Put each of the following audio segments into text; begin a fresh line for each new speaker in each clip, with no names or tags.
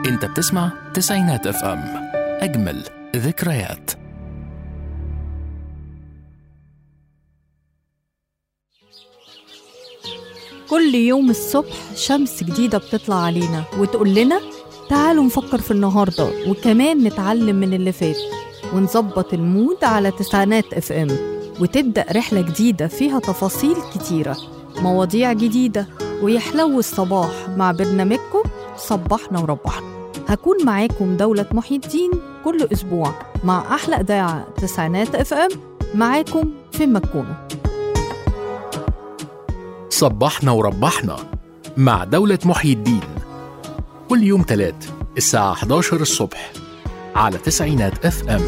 انت بتسمع تسعينات اف ام اجمل ذكريات
كل يوم الصبح شمس جديدة بتطلع علينا وتقول لنا تعالوا نفكر في النهاردة وكمان نتعلم من اللي فات ونظبط المود على تسعينات اف ام وتبدأ رحلة جديدة فيها تفاصيل كتيرة مواضيع جديدة ويحلو الصباح مع برنامجكم صبحنا وربحنا هكون معاكم دولة محي الدين كل أسبوع مع أحلى إذاعة تسعينات اف ام معاكم فين ما تكونوا
صبحنا وربحنا مع دولة محيي الدين كل يوم تلات الساعة 11 الصبح على تسعينات اف ام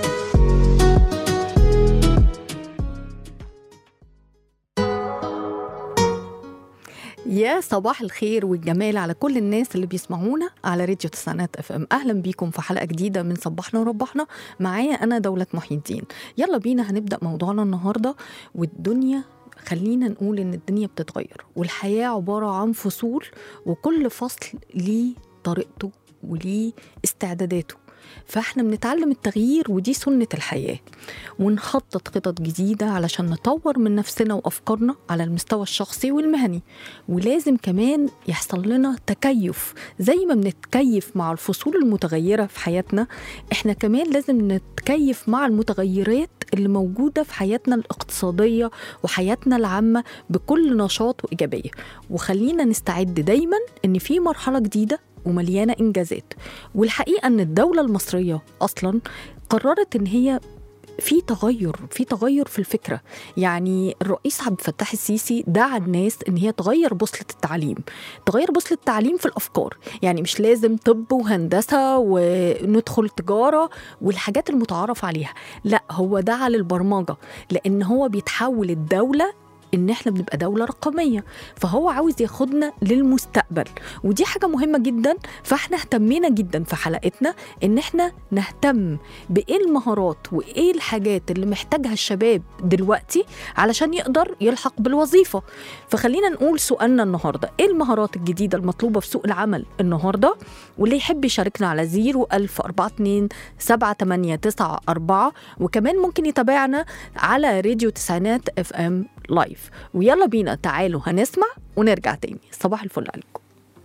يا صباح الخير والجمال على كل الناس اللي بيسمعونا على راديو تسعينات اف ام اهلا بيكم في حلقه جديده من صبحنا وربحنا معايا انا دوله محي الدين يلا بينا هنبدا موضوعنا النهارده والدنيا خلينا نقول ان الدنيا بتتغير والحياه عباره عن فصول وكل فصل ليه طريقته وليه استعداداته فاحنا بنتعلم التغيير ودي سنة الحياة ونخطط خطط جديدة علشان نطور من نفسنا وأفكارنا على المستوى الشخصي والمهني ولازم كمان يحصل لنا تكيف زي ما بنتكيف مع الفصول المتغيرة في حياتنا احنا كمان لازم نتكيف مع المتغيرات اللي موجودة في حياتنا الاقتصادية وحياتنا العامة بكل نشاط وإيجابية وخلينا نستعد دايما إن في مرحلة جديدة ومليانة إنجازات والحقيقة أن الدولة المصرية أصلا قررت إن هي في تغير في تغير في الفكره يعني الرئيس عبد الفتاح السيسي دعا الناس ان هي تغير بوصله التعليم تغير بوصله التعليم في الافكار يعني مش لازم طب وهندسه وندخل تجاره والحاجات المتعارف عليها لا هو دعا للبرمجه لان هو بيتحول الدوله ان احنا بنبقى دوله رقميه فهو عاوز ياخدنا للمستقبل ودي حاجه مهمه جدا فاحنا اهتمينا جدا في حلقتنا ان احنا نهتم بايه المهارات وايه الحاجات اللي محتاجها الشباب دلوقتي علشان يقدر يلحق بالوظيفه فخلينا نقول سؤالنا النهارده ايه المهارات الجديده المطلوبه في سوق العمل النهارده واللي يحب يشاركنا على 01042 7894 وكمان ممكن يتابعنا على راديو تسعينات اف ام لايف ويلا بينا تعالوا هنسمع ونرجع تاني صباح الفل عليكم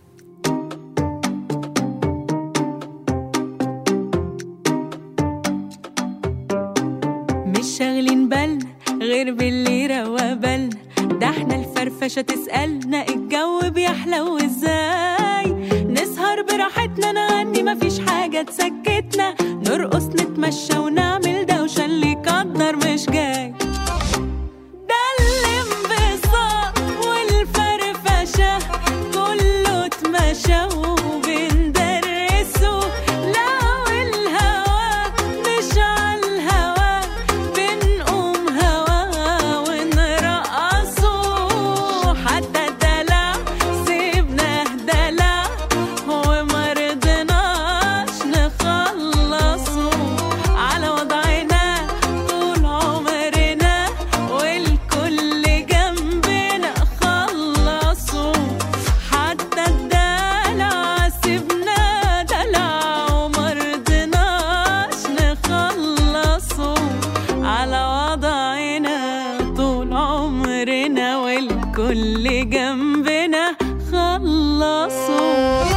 مش شاغلين بالنا غير باللي روا بالنا ده احنا الفرفشة تسألنا الجو بيحلو ازاي نسهر براحتنا نغني مفيش حاجة تسكتنا نرقص نتمشى ونعمل دوشة اللي يقدر مش جاي ده الانبساط والفرفشة كله اتمشى وبندرسه لو الهوا مش عالهوا بنقوم هوا ونرقصه حتى الدلع سيبناه دلع ومرضناش نخلصه على وضعنا طول عمرنا والكل جنبنا خلصوا حتى الدلع سيبنا دلع ومرضناش نخلصه على وضعنا طول عمرنا والكل جنبنا خلصوا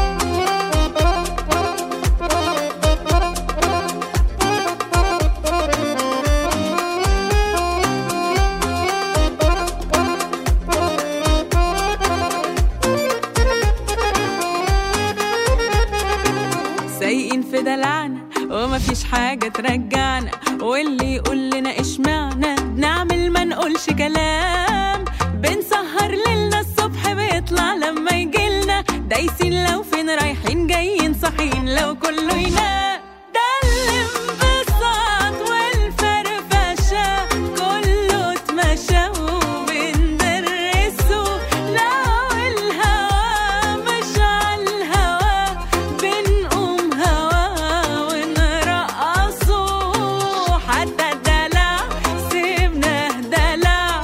سايقين في دلعنا ومفيش حاجة ترجعنا واللي يقول لنا اشمعنا نعمل ما نقولش كلام بنسهر ليلنا الصبح بيطلع لما يجيلنا دايسين لو فين رايحين جايين صاحيين لو كله ينام ده الانبساط والفرفشة كله اتمشى وبندرسه لو الهوا مش عالهوا بنقوم هوا ونرقصه حتى الدلع سيبناه دلع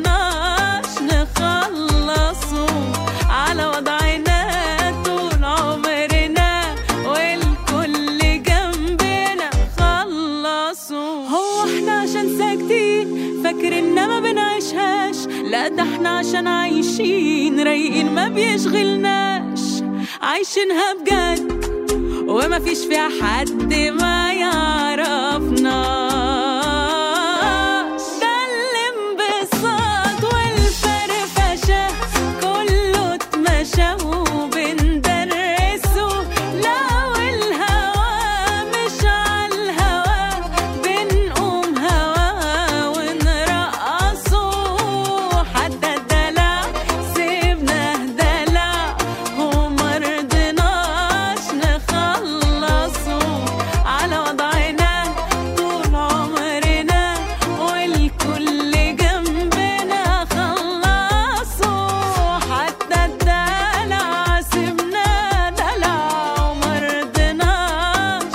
ومرضناش نخلصه على وضعنا طول عمرنا لا ده احنا عشان عايشين رايقين ما بيشغلناش عايشينها بجد وما فيش فيها حد ما يعرفناش ده الانبساط والفرفشة كله اتمشى وبندرسه لو الهوا مش عالهوا بنقوم هوا ونرقصه حتى الدلع سيبنا دلع ومرضناش نخلصه على وضعنا طول عمرنا والكل جنبنا خلصه حتى الدلع سيبنا دلع ومرضناش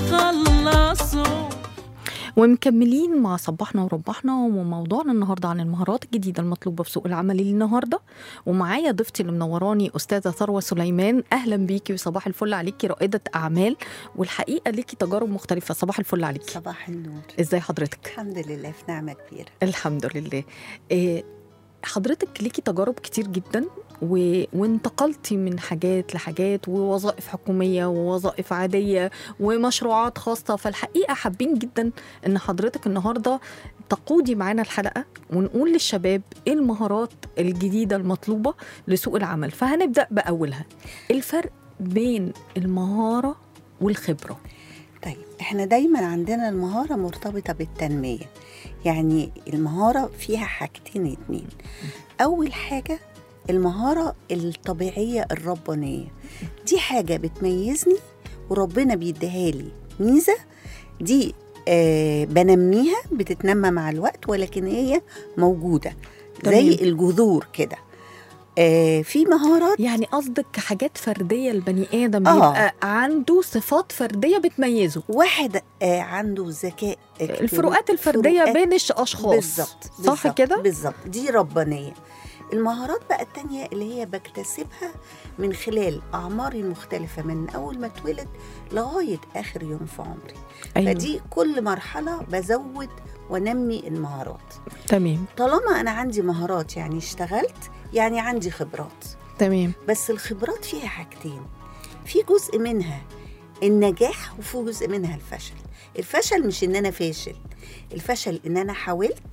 نخلصه
ومكملين مع صباحنا وربحنا وموضوعنا النهارده عن المهارات الجديده المطلوبه في سوق العمل النهارده ومعايا ضيفتي اللي منوراني استاذه ثروه سليمان اهلا بيكي وصباح الفل عليكي رائده اعمال والحقيقه ليكي تجارب مختلفه صباح الفل عليكي
صباح النور
ازاي حضرتك
الحمد لله في نعمة كبيرة
الحمد لله إيه حضرتك ليكي تجارب كتير جدا و... وانتقلتي من حاجات لحاجات ووظائف حكومية ووظائف عادية ومشروعات خاصة فالحقيقة حابين جدا ان حضرتك النهاردة تقودي معانا الحلقة ونقول للشباب ايه المهارات الجديدة المطلوبة لسوق العمل فهنبدأ بأولها الفرق بين المهارة والخبرة
طيب احنا دايما عندنا المهارة مرتبطة بالتنمية يعني المهارة فيها حاجتين اتنين أول حاجة المهارة الطبيعية الربانية دي حاجة بتميزني وربنا بيديها لي ميزة دي آه بنميها بتتنمى مع الوقت ولكن هي موجودة زي
تمام.
الجذور كده آه في مهارات
يعني قصدك حاجات فردية البني آدم
آه.
بيبقى عنده صفات فردية بتميزه
واحد آه عنده ذكاء اجتماعي-
الفروقات الفردية
فروقات
بين الأشخاص
بالظبط
صح
بالظبط،
كده؟
بالظبط دي ربانيه المهارات بقى التانية اللي هي بكتسبها من خلال أعماري المختلفة من أول ما اتولد لغاية آخر يوم في عمري
أيوة.
فدي كل مرحلة بزود ونمي المهارات
تمام
طالما أنا عندي مهارات يعني اشتغلت يعني عندي خبرات
تمام
بس الخبرات فيها حاجتين في جزء منها النجاح وفي جزء منها الفشل الفشل مش ان انا فاشل الفشل ان انا حاولت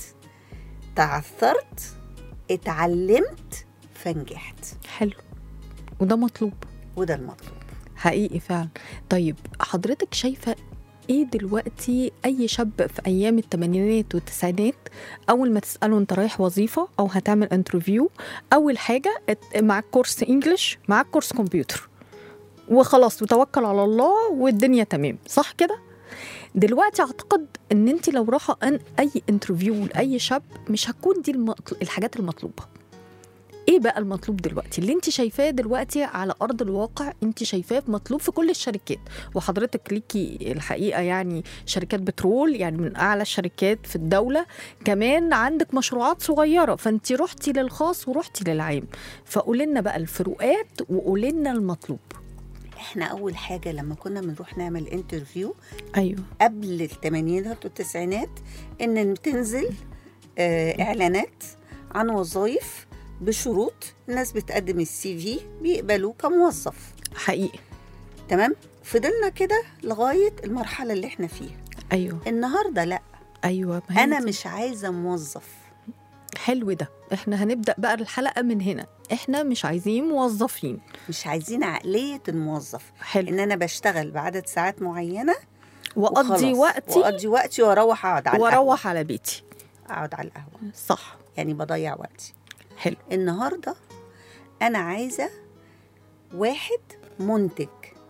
تعثرت اتعلمت فنجحت
حلو وده مطلوب
وده المطلوب
حقيقي فعلا طيب حضرتك شايفة ايه دلوقتي اي شاب في ايام الثمانينات والتسعينات اول ما تساله انت رايح وظيفه او هتعمل انترفيو اول حاجه ات- معاك كورس انجلش معاك كورس كمبيوتر وخلاص وتوكل على الله والدنيا تمام صح كده دلوقتي اعتقد ان انت لو رايحه ان اي انترفيو لاي شاب مش هتكون دي المطل... الحاجات المطلوبه ايه بقى المطلوب دلوقتي اللي انت شايفاه دلوقتي على ارض الواقع انت شايفاه مطلوب في كل الشركات وحضرتك ليكي الحقيقه يعني شركات بترول يعني من اعلى الشركات في الدوله كمان عندك مشروعات صغيره فانت رحتي للخاص ورحتي للعام فقولي لنا بقى الفروقات وقولي لنا المطلوب
احنا اول حاجه لما كنا بنروح نعمل انترفيو
ايوه
قبل الثمانينات والتسعينات ان تنزل آه اعلانات عن وظائف بشروط الناس بتقدم السي في بيقبلوه كموظف
حقيقي
تمام فضلنا كده لغايه المرحله اللي احنا فيها
ايوه
النهارده لا
ايوه ما هي
انا
دي.
مش عايزه موظف
حلو ده احنا هنبدا بقى الحلقه من هنا احنا مش عايزين موظفين
مش عايزين عقليه الموظف
حلو
ان انا بشتغل بعدد ساعات معينه
واقضي
وخلاص.
وقتي
واقضي وقتي واروح اقعد على القهوه
واروح على بيتي
اقعد على القهوه
صح
يعني بضيع وقتي
حلو
النهارده انا عايزه واحد منتج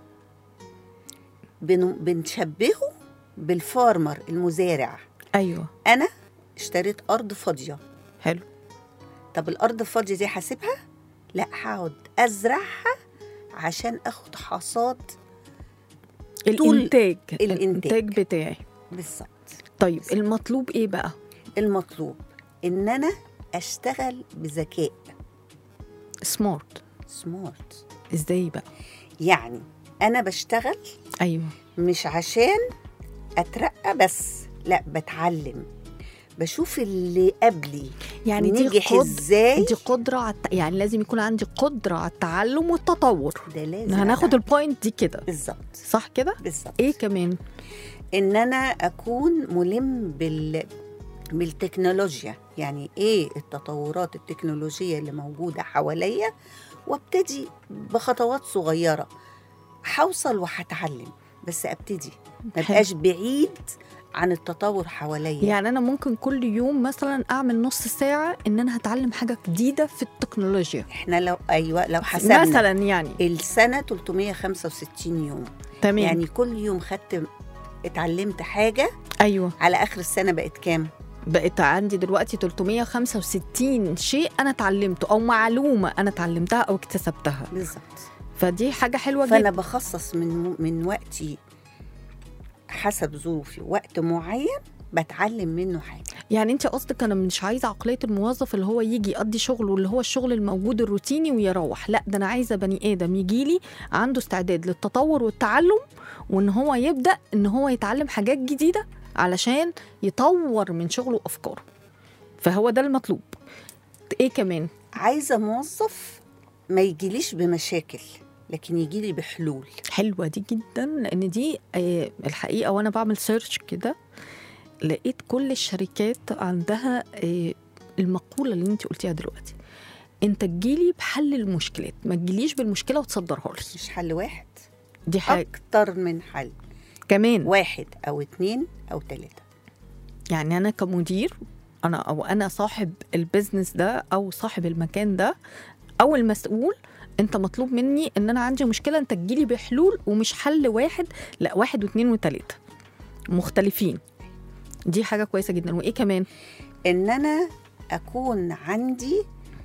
بن- بنشبهه بالفارمر المزارع
ايوه
انا اشتريت ارض فاضيه
حلو
طب الارض الفاضيه دي هسيبها لا هقعد ازرعها عشان اخد حصاد طول
الانتاج
الإنتاج.
بتاعي
بالظبط
طيب المطلوب ايه بقى
المطلوب ان انا اشتغل بذكاء
سمارت
سمارت
ازاي بقى
يعني انا بشتغل
ايوه
مش عشان اترقى بس لا بتعلم بشوف اللي قبلي
يعني دي
نجح
قد...
ازاي
دي قدره على الت... يعني لازم يكون عندي قدره على التعلم والتطور
ده لازم
هناخد
أتعلم.
البوينت دي كده
بالظبط
صح كده
بالظبط
ايه كمان
ان انا اكون ملم بال بالتكنولوجيا يعني ايه التطورات التكنولوجيه اللي موجوده حواليا وابتدي بخطوات صغيره هوصل وهتعلم بس ابتدي ما
حلو.
بقاش بعيد عن التطور حواليا
يعني انا ممكن كل يوم مثلا اعمل نص ساعه ان انا هتعلم حاجه جديده في التكنولوجيا
احنا لو ايوه لو حسبنا
مثلا يعني
السنه 365 يوم
تمام يعني
يعني كل يوم خدت اتعلمت حاجه
ايوه
على اخر السنه بقت كام
بقت عندي دلوقتي 365 شيء انا اتعلمته او معلومه انا اتعلمتها او اكتسبتها
بالظبط
فدي حاجه حلوه
فانا
جدا
بخصص من من وقتي حسب ظروفي وقت معين بتعلم منه حاجه
يعني انت قصدك انا مش عايزه عقليه الموظف اللي هو يجي يقضي شغله اللي هو الشغل الموجود الروتيني ويروح لا ده انا عايزه بني ادم يجي لي عنده استعداد للتطور والتعلم وان هو يبدا ان هو يتعلم حاجات جديده علشان يطور من شغله وافكاره فهو ده المطلوب ايه كمان
عايزه موظف ما يجيليش بمشاكل لكن يجيلي بحلول
حلوه دي جدا لان دي آه، الحقيقه وانا بعمل سيرش كده لقيت كل الشركات عندها آه، المقوله اللي انت قلتيها دلوقتي انت تجيلي بحل المشكلات ما تجيليش بالمشكله وتصدرها لي
مش حل واحد
دي حاجه
اكتر من حل
كمان
واحد او اتنين او تلاته
يعني انا كمدير انا او انا صاحب البيزنس ده او صاحب المكان ده او المسؤول انت مطلوب مني ان انا عندي مشكله انت تجيلي بحلول ومش حل واحد لا واحد واثنين وثلاثه مختلفين دي حاجه كويسه جدا وايه كمان
ان انا اكون عندي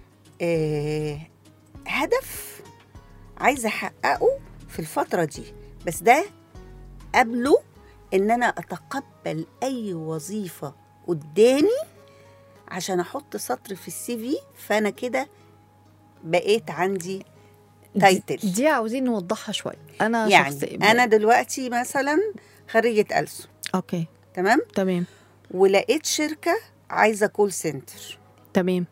آه هدف عايزه احققه في الفتره دي بس ده قبله ان انا اتقبل اي وظيفه قدامي عشان احط سطر في السي في فانا كده بقيت عندي تايتل
دي, دي عاوزين نوضحها شويه انا
يعني
شخص
انا دلوقتي مثلا خريجه ألسن
اوكي
تمام
تمام
ولقيت شركه عايزه كول سنتر
تمام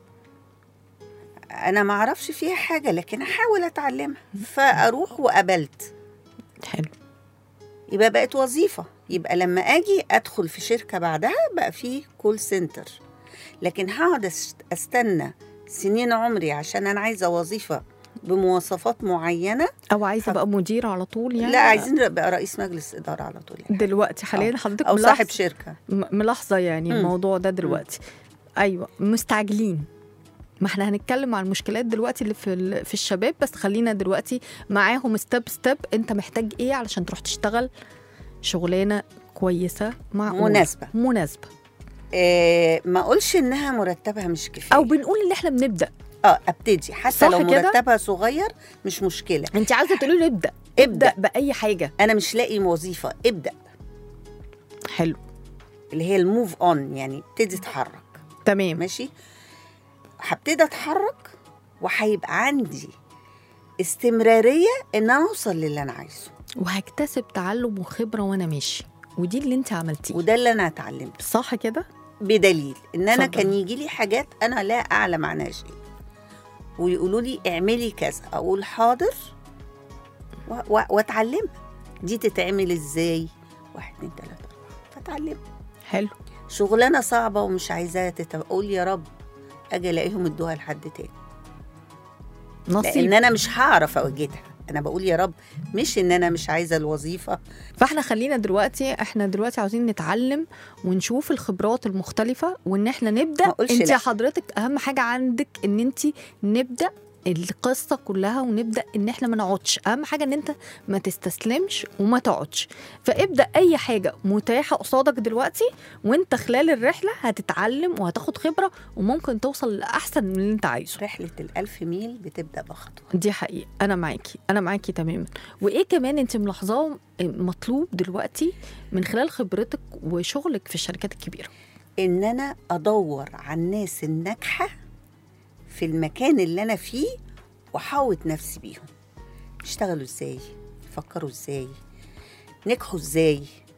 انا ما اعرفش فيها حاجه لكن احاول اتعلمها فاروح وقبلت
حلو
يبقى بقت وظيفه يبقى لما اجي ادخل في شركه بعدها بقى في كول سنتر لكن هقعد أس- استنى سنين عمري عشان انا عايزه وظيفه بمواصفات معينه
او عايزه ابقى مدير على طول يعني
لا عايزين ابقى رئيس مجلس اداره على طول يعني.
دلوقتي حاليا حضرتك
او
ملاحظ-
صاحب شركه
م- ملاحظه يعني
مم.
الموضوع ده دلوقتي ايوه مستعجلين ما احنا هنتكلم عن المشكلات دلوقتي اللي في ال- في الشباب بس خلينا دلوقتي معاهم ستيب ستيب انت محتاج ايه علشان تروح تشتغل شغلانه كويسه مع
مناسبة.
مناسبه
آه ما اقولش انها مرتبها مش كفايه
او بنقول ان احنا بنبدا
اه ابتدي حتى
صح
لو
كده؟
مرتبها صغير مش مشكله
انت عايزه تقولي له ابدا
ابدأ.
ابدا باي حاجه
انا مش لاقي وظيفه ابدا
حلو
اللي هي الموف اون يعني ابتدي اتحرك
تمام
ماشي هبتدي اتحرك وهيبقى عندي استمراريه ان انا اوصل للي انا عايزه
وهكتسب تعلم وخبره وانا ماشي ودي اللي انت عملتيه
وده اللي انا اتعلمته
صح كده
بدليل ان انا
اتفضل.
كان يجي لي حاجات انا لا اعلم عنها شيء ويقولوا لي اعملي كذا اقول حاضر و- و- واتعلمها دي تتعمل ازاي واحد اتنين تلاته اربعه فاتعلمها
حلو
شغلانه صعبه ومش عايزاها تتعب اقول يا رب اجي الاقيهم ادوها لحد تاني
نصيب
لان انا مش هعرف اوجدها انا بقول يا رب مش ان انا مش عايزه الوظيفه
فاحنا خلينا دلوقتي احنا دلوقتي عاوزين نتعلم ونشوف الخبرات المختلفة وان احنا
ما
نبدا
أقولش
انت
لا.
حضرتك اهم حاجة عندك ان انت نبدا القصة كلها ونبدا ان احنا ما نقعدش اهم حاجة ان انت ما تستسلمش وما تقعدش فابدا اي حاجة متاحة قصادك دلوقتي وانت خلال الرحلة هتتعلم وهتاخد خبرة وممكن توصل لاحسن من اللي انت عايزه
رحله الألف ميل بتبدا بخطوه
دي حقيقة أنا معاكي أنا معاكي تماما وإيه كمان أنت ملاحظاه مطلوب دلوقتي من خلال خبرتك وشغلك في الشركات الكبيرة
ان انا ادور على الناس الناجحه في المكان اللي انا فيه واحوط نفسي بيهم اشتغلوا ازاي فكروا ازاي نجحوا ازاي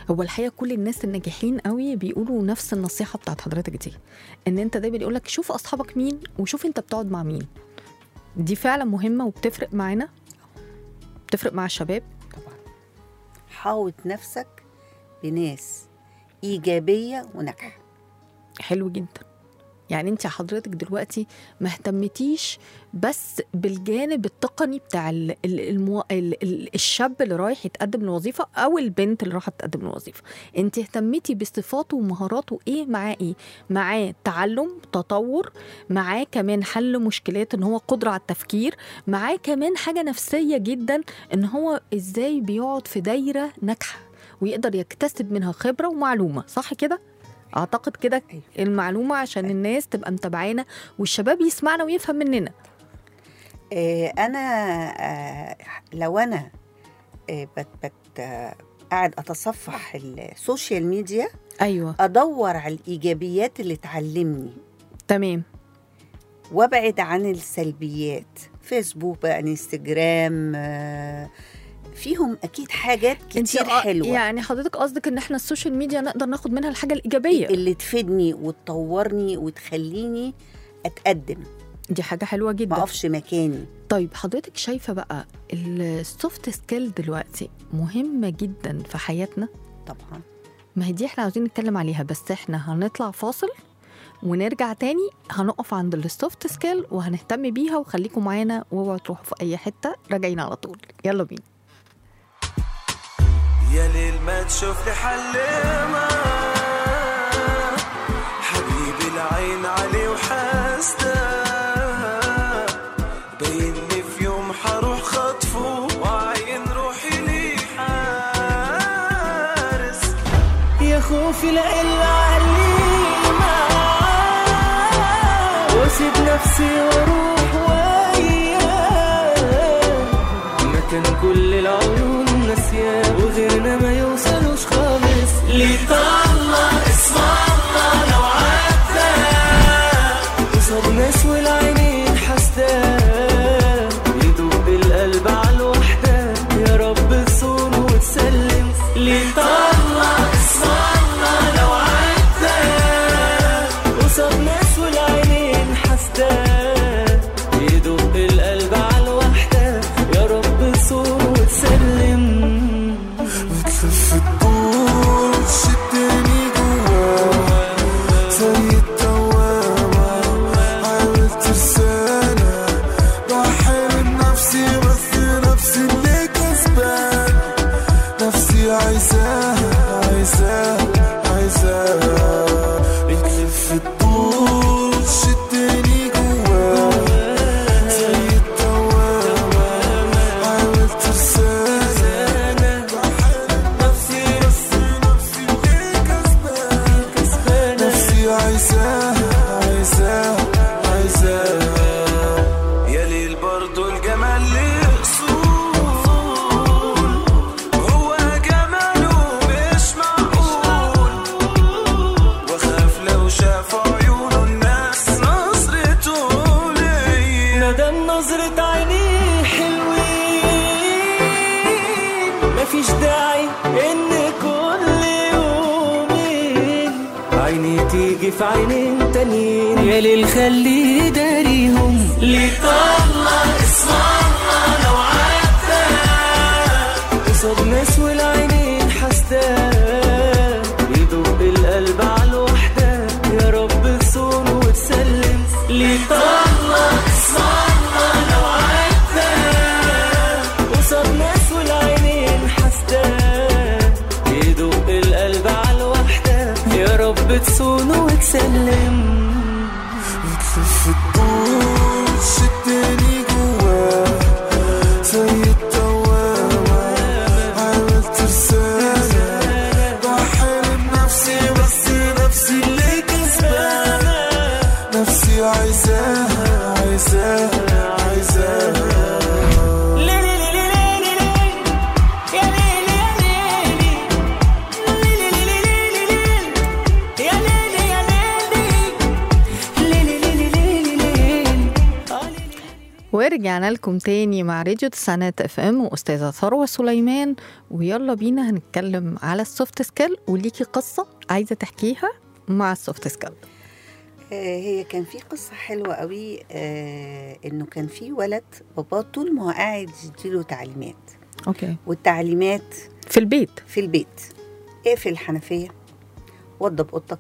هو الحقيقه كل الناس الناجحين قوي بيقولوا نفس النصيحه بتاعت حضرتك دي ان انت دايما يقول لك شوف اصحابك مين وشوف انت بتقعد مع مين دي فعلا مهمه وبتفرق معانا بتفرق مع الشباب
طبعا حاوط نفسك بناس ايجابيه وناجحه
حلو جدا يعني انت حضرتك دلوقتي ما اهتمتيش بس بالجانب التقني بتاع ال ال المو... ال ال الشاب اللي رايح يتقدم لوظيفه او البنت اللي رايحه تتقدم لوظيفه انت اهتمتي بصفاته ومهاراته ايه معاه ايه معاه تعلم تطور معاه كمان حل مشكلات ان هو قدره على التفكير معاه كمان حاجه نفسيه جدا ان هو ازاي بيقعد في دايره ناجحه ويقدر يكتسب منها خبره ومعلومه صح كده اعتقد كده
أيوة.
المعلومه عشان الناس تبقى متابعانا والشباب يسمعنا ويفهم مننا
آه، انا آه، لو انا آه، بت بت آه، قاعد اتصفح السوشيال ميديا
ايوه
ادور على الايجابيات اللي تعلمني
تمام
وابعد عن السلبيات فيسبوك بقى انستجرام آه، فيهم اكيد حاجات
انت
كتير
آه،
حلوه
يعني حضرتك قصدك ان احنا السوشيال ميديا نقدر ناخد منها الحاجه الايجابيه
اللي تفيدني وتطورني وتخليني اتقدم
دي حاجه حلوه
ما
جدا
اقفش مكاني
طيب حضرتك شايفه بقى السوفت سكيل دلوقتي مهمه جدا في حياتنا
طبعا
ما هي دي احنا عاوزين نتكلم عليها بس احنا هنطلع فاصل ونرجع تاني هنقف عند السوفت سكيل وهنهتم بيها وخليكم معانا واوعوا تروحوا في اي حته راجعين على طول يلا بينا
يا ليل ما تشوف لي حل ما حبيبي العين علي وحاسده باين لي في يوم حروح خطفه وعين روحي لي حارس يا خوفي لا الا علينا واسيب نفسي واروح وياه مكان كل العيون ناسياه وغيرنا ما يوصلوش خالص ليه طلع اسم الله لو عدى قصاد ناس والعينين حاسداه يدوب القلب على الوحدة يا رب تصون وتسلم ليه طلع اسم الله لو عدى قصاد ناس والعينين حاسداه يدوب القلب على الوحدة يا رب تصون وتسلم
بتلف الدور شدني جوا زي الدوامة حاول ترسانا بحارب نفسي بس نفسي اللي كسبان نفسي عايزاها عايزاها عايزاها بتلف الدور شدني جوا زي الدوامة حاول ترسانا نفسي نفسي نفسي اللي كسبان نفسي عايزاها عايزاها عايزاها
يا ليل برضو الجمال ليه اصول هو جماله مش معقول واخاف لو شافوا عيونه الناس نظرته ليا ندم نظرة عينيه حلوين مفيش داعي ان كل يومين عيني تيجي في عينين تانيين يا ليل خليه داريهم ليه طلع اسم الله لو عدى قصاد ناس والعينين حاسداه يدوب القلب على الوحدة يا رب تصون وتسلم ليه طلع اسم الله لو عدى قصاد ناس والعينين حاسداه يدوب القلب على الوحدة يا رب تصون وتسلم
بتلف الدور شدني جوا زي الدوامة حاول ترسانا بحارب نفسي بس نفسي اللي كسبانة نفسي عايزاها عايزاها عايزاها
يا ليلي يا ليلي
ورجعنا لكم تاني مع راديو تسعينات اف ام واستاذه ثروه سليمان ويلا بينا هنتكلم على السوفت سكيل وليكي قصه عايزه تحكيها مع السوفت سكيل
آه، هي كان في قصة حلوة قوي آه إنه كان في ولد باباه طول ما هو قاعد يديله تعليمات
اوكي
والتعليمات
في البيت
في البيت اقفل الحنفية وضب اوضتك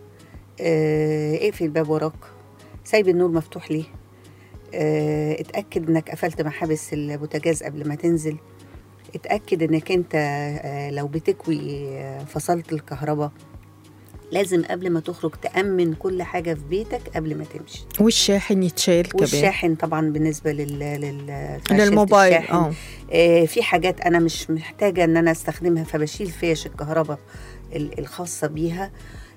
آه، اقفل الباب وراك سايب النور مفتوح ليه آه، اتأكد انك قفلت محابس البوتاجاز قبل ما تنزل اتأكد انك انت آه، لو بتكوي آه، فصلت الكهرباء لازم قبل ما تخرج تأمن كل حاجة في بيتك قبل ما تمشي
والشاحن يتشال كمان
والشاحن طبعا بالنسبة لل, لل... فاشة
للموبايل
الشاحن.
اه
آه، في حاجات انا مش محتاجه ان انا استخدمها فبشيل فيش الكهرباء ال- الخاصه بيها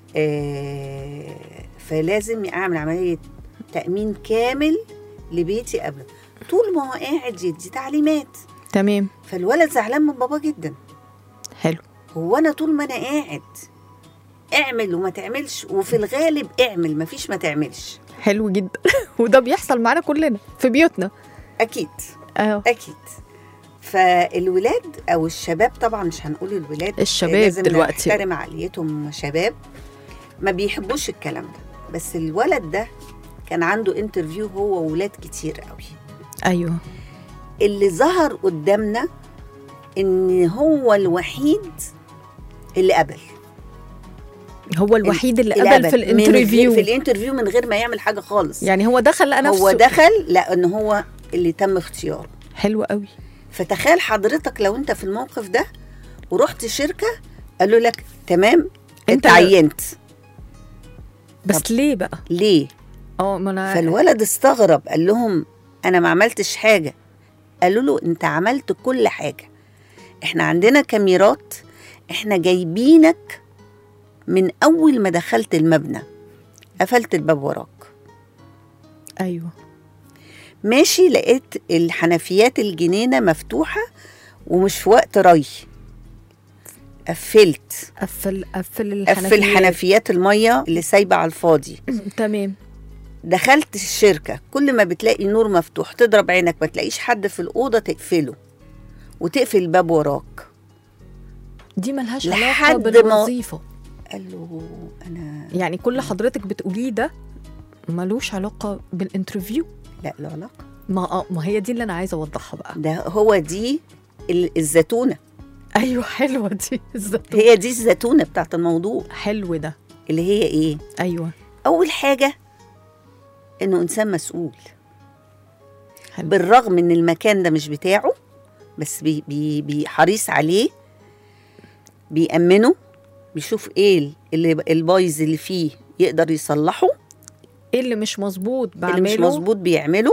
آه، فلازم اعمل عمليه تامين كامل لبيتي قبل طول ما هو قاعد يدي تعليمات
تمام
فالولد زعلان من بابا جدا
حلو
هو انا طول ما انا قاعد اعمل وما تعملش وفي الغالب اعمل مفيش ما تعملش
حلو جدا وده بيحصل معانا كلنا في بيوتنا
اكيد
اه
اكيد فالولاد او الشباب طبعا مش هنقول الولاد
الشباب
لازم
دلوقتي.
نحترم عقليتهم شباب ما بيحبوش الكلام ده بس الولد ده كان عنده انترفيو هو وولاد كتير قوي
ايوه
اللي ظهر قدامنا ان هو الوحيد اللي قبل
هو الوحيد اللي
اللي
قبل في
من غير-
الانترفيو
في الانترفيو من غير ما يعمل حاجه خالص
يعني هو دخل لقى نفسه
هو دخل لان هو اللي تم اختياره
حلو قوي
فتخيل حضرتك لو انت في الموقف ده ورحت شركه قالوا لك تمام
انت-
انت عينت
بس ليه بقى
ليه
اه ما انا
فالولد استغرب قال لهم انا ما عملتش حاجه قالوا له انت عملت كل حاجه احنا عندنا كاميرات احنا جايبينك من اول ما دخلت المبنى قفلت الباب وراك
ايوه
ماشي لقيت الحنفيات الجنينه مفتوحه ومش في وقت ري قفلت
قفل قفل الحنفيات
قفل حنفيات الميه اللي سايبه على الفاضي
تمام
دخلت الشركه كل ما بتلاقي النور مفتوح تضرب عينك ما تلاقيش حد في الاوضه تقفله وتقفل الباب وراك
دي ملهاش
لحد
علاقه
ما-
بالوظيفه
قال له انا
يعني كل اللي حضرتك بتقوليه ده ملوش علاقه بالانترفيو
لا له علاقه
ما اه ما هي دي اللي انا عايزه اوضحها بقى
ده هو دي ال- الزتونه
ايوه حلوه دي الزيتون
هي دي الزتونه بتاعت الموضوع
حلو ده
اللي هي ايه
ايوه
اول حاجه انه انسان مسؤول
حلو.
بالرغم ان المكان ده مش بتاعه بس بي بي بي حريص عليه بيأمنه بيشوف ايه اللي البايظ اللي فيه يقدر يصلحه
ايه اللي مش مظبوط
اللي
بعمله
مش مظبوط بيعمله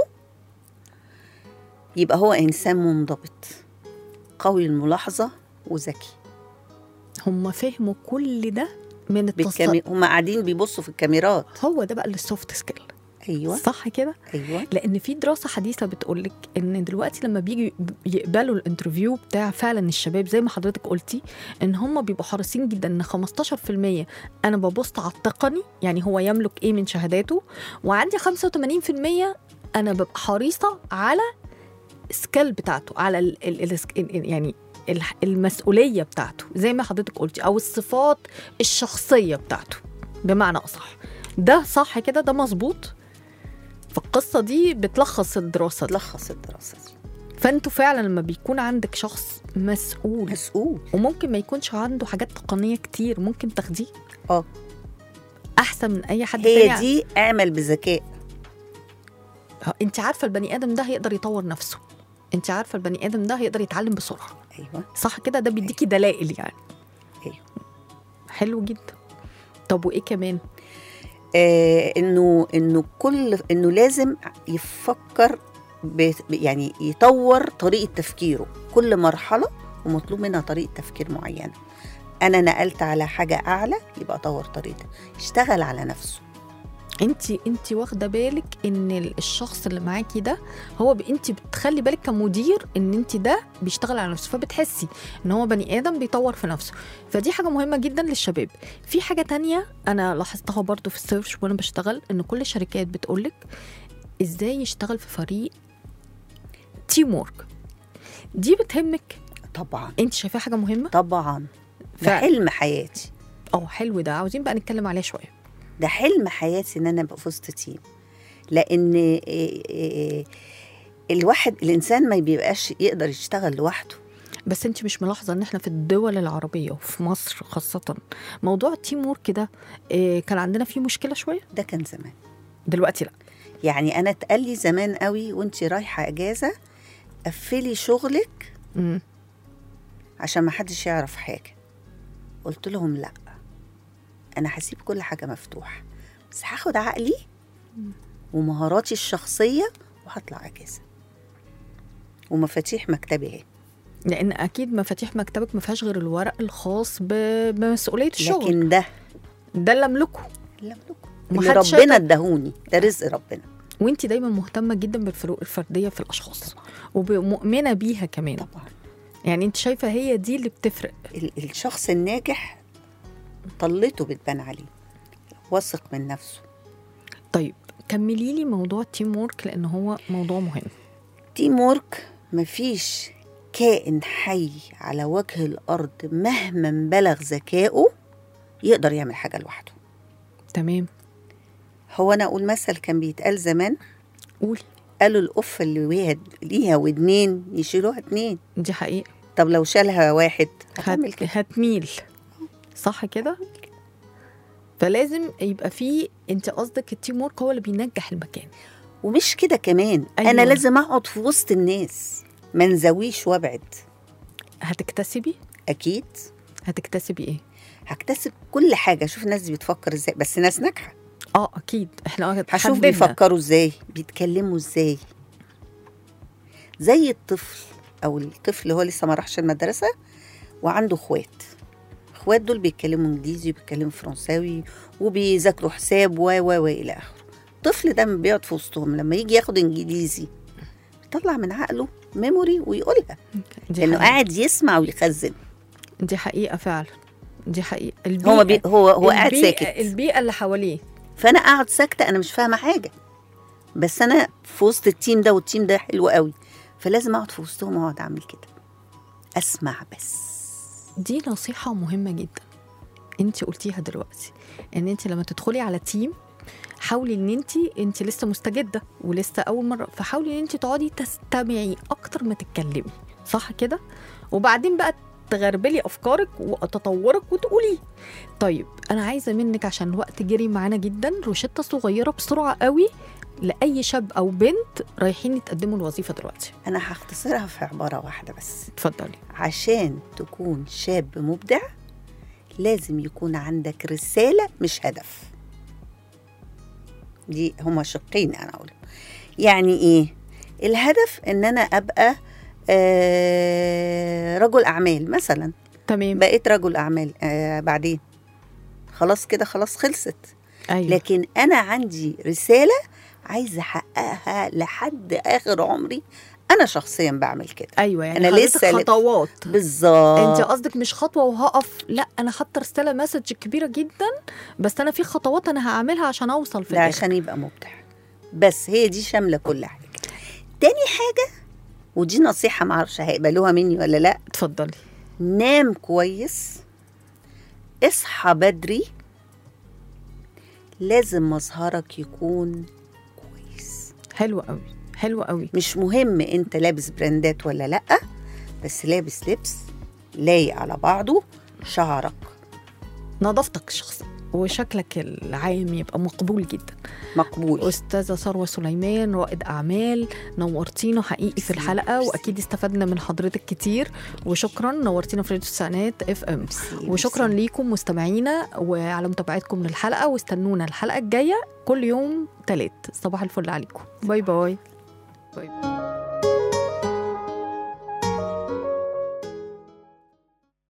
يبقى هو انسان منضبط قوي الملاحظه وذكي
هم فهموا كل ده من التصرف
بالكامي... هم قاعدين بيبصوا في الكاميرات
هو ده بقى السوفت سكيل
ايوه
صح كده
ايوه
لان في دراسه حديثه بتقولك ان دلوقتي لما بيجي يقبلوا الانترفيو بتاع فعلا الشباب زي ما حضرتك قلتي ان هم بيبقوا حريصين جدا ان 15% انا ببص على التقني يعني هو يملك ايه من شهاداته وعندي 85% انا ببقى حريصه على سكيل بتاعته على ال ال ال يعني ال- المسؤوليه بتاعته زي ما حضرتك قلتي او الصفات الشخصيه بتاعته بمعنى اصح ده صح كده ده مظبوط فالقصه دي بتلخص الدراسه دي
تلخص الدراسه دي
فانتوا فعلا لما بيكون عندك شخص مسؤول
مسؤول
وممكن ما يكونش عنده حاجات تقنيه كتير ممكن تاخديه
اه
احسن من اي حد
هي
تاني
دي اعمل بذكاء
انت عارفه البني ادم ده هيقدر يطور نفسه انت عارفه البني ادم ده هيقدر يتعلم بسرعه
ايوه
صح كده ده بيديكي دلائل يعني
أيوة.
حلو جدا طب وايه كمان
آه انه انه كل انه لازم يفكر ب يعني يطور طريقه تفكيره كل مرحله ومطلوب منها طريقه تفكير معينه انا نقلت على حاجه اعلى يبقى طور طريقته يشتغل على نفسه
انت انت واخده بالك ان ال- الشخص اللي معاكي ده هو ب... انت بتخلي بالك كمدير ان انت ده بيشتغل على نفسه فبتحسي ان هو بني ادم بيطور في نفسه فدي حاجه مهمه جدا للشباب في حاجه تانية انا لاحظتها برضو في السيرش وانا بشتغل ان كل الشركات بتقولك ازاي يشتغل في فريق تيم وورك دي بتهمك
طبعا
انت شايفاها حاجه مهمه
طبعا
ف-
ده حلم حياتي
اه حلو ده عاوزين بقى نتكلم عليه شويه
ده حلم حياتي ان انا ابقى في وسط تيم لان إيه إيه الواحد الانسان ما بيبقاش يقدر يشتغل لوحده
بس انت مش ملاحظه ان احنا في الدول العربيه وفي مصر خاصه موضوع التيم وورك ده إيه كان عندنا فيه مشكله شويه
ده كان زمان
دلوقتي لا
يعني انا اتقال لي زمان قوي وانت رايحه اجازه قفلي شغلك
مم.
عشان ما حدش يعرف حاجه قلت لهم لا انا هسيب كل حاجه مفتوحه بس هاخد عقلي ومهاراتي الشخصيه وهطلع اجازه ومفاتيح مكتبي اهي
لان اكيد مفاتيح مكتبك ما فيهاش غير الورق الخاص ب- بمسؤوليه الشغل
لكن ده
ده اللي املكه
اللي أملكه.
ومحدش
اللي
هيقدر-
ربنا اداهوني ده رزق ربنا
وانت دايما مهتمه جدا بالفروق الفرديه في الاشخاص ومؤمنه بيها كمان
طبعا
يعني انت شايفه هي دي اللي بتفرق
ال- الشخص الناجح طلته بتبان عليه واثق من نفسه
طيب كملي لي موضوع التيم وورك لان هو موضوع مهم
تيم وورك مفيش كائن حي على وجه الارض مهما بلغ ذكائه يقدر يعمل حاجه لوحده
تمام
هو انا اقول مثل كان بيتقال زمان
قولي
قالوا القفه اللي ويها ليها ودنين يشيلوها اتنين
دي حقيقه
طب لو شالها واحد هتعمل
هت...
كده
هتميل صح كده فلازم يبقى في انت قصدك التيم وورك هو اللي بينجح المكان
ومش كده كمان أيوة.
أيوة.
انا لازم اقعد في وسط الناس ما نزويش وابعد
هتكتسبي
اكيد
هتكتسبي ايه
هكتسب كل حاجه اشوف الناس دي بتفكر ازاي بس ناس ناجحه
اه اكيد احنا
هشوف
حددنا.
بيفكروا ازاي بيتكلموا ازاي زي الطفل او الطفل اللي هو لسه ما راحش المدرسه وعنده اخوات اخوات دول بيتكلموا انجليزي وبيتكلموا فرنساوي وبيذاكروا حساب و و و الى اخره الطفل ده لما بيقعد في وسطهم لما يجي ياخد انجليزي بيطلع من عقله ميموري ويقولها
دي
لانه
حقيقة.
قاعد يسمع ويخزن
دي حقيقه فعلا دي حقيقه
هو بي هو هو قاعد
البيئة-
ساكت
البيئه اللي حواليه
فانا قاعد ساكته انا مش فاهمه حاجه بس انا في وسط التيم ده والتيم ده حلو قوي فلازم اقعد في وسطهم واقعد اعمل كده اسمع بس
دي نصيحة مهمة جدا انت قلتيها دلوقتي ان انت لما تدخلي على تيم حاولي ان انت انت لسه مستجدة ولسه اول مرة فحاولي ان انت تقعدي تستمعي اكتر ما تتكلمي صح كده وبعدين بقى تغربلي افكارك وتطورك وتقولي طيب انا عايزه منك عشان الوقت جري معانا جدا روشته صغيره بسرعه قوي لاي شاب او بنت رايحين يتقدموا الوظيفه دلوقتي
انا هختصرها في عباره واحده بس
اتفضلي
عشان تكون شاب مبدع لازم يكون عندك رساله مش هدف دي هما شقين انا اقول يعني ايه الهدف ان انا ابقى آه رجل اعمال مثلا
تمام
بقيت رجل اعمال آه بعدين خلاص كده خلاص خلصت
ايوه
لكن انا عندي رساله عايزه احققها لحد اخر عمري انا شخصيا بعمل كده
ايوه يعني
أنا
أنا
لسه
لسه
ل-
خطوات
بالظبط
انت قصدك مش خطوه وهقف لا انا حاطه رساله مسج كبيره جدا بس انا في خطوات انا هعملها عشان اوصل في
ده
الاخر
عشان يبقى مبدع بس هي دي شامله كل حاجه تاني حاجه ودي نصيحه معرفش هيقبلوها مني ولا لا
اتفضلي
نام كويس اصحى بدري لازم مظهرك يكون كويس
حلو قوي حلو قوي
مش مهم انت لابس براندات ولا لا بس لابس لبس لايق على بعضه شعرك
نظافتك الشخصيه وشكلك العام يبقى مقبول جدا
مقبول
استاذه ثروه سليمان رائد اعمال نورتينا حقيقي في
ميرسي،
الحلقه
ميرسي.
واكيد استفدنا من حضرتك كتير وشكرا نورتينا في راديو السنات اف ام
ميرسي،
وشكرا
ميرسي.
ليكم مستمعينا وعلى متابعتكم للحلقه واستنونا الحلقه الجايه كل يوم تلات صباح الفل عليكم باي باي باي